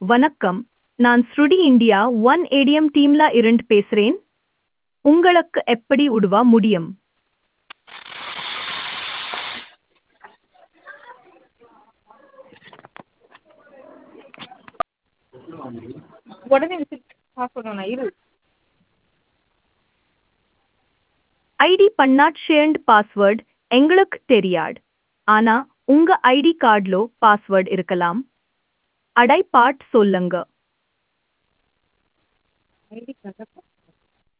வணக்கம் நான் ஸ்ருடி இந்தியா ஒன் ஏடிஎம் டீம்ல இருந்து பேசுறேன் உங்களுக்கு எப்படி உதவ முடியும் உடனே விசிட் பார்க்கணும் இரு ஐடி பண்ணாட் ஷேர்ண்ட் பாஸ்வேர்ட் எங்களுக்கு தெரியாது ஆனா உங்க ஐடி கார்டுல பாஸ்வேர்ட் இருக்கலாம் அடைப்பாட் சொல்லுங்க ஐடி கார்டு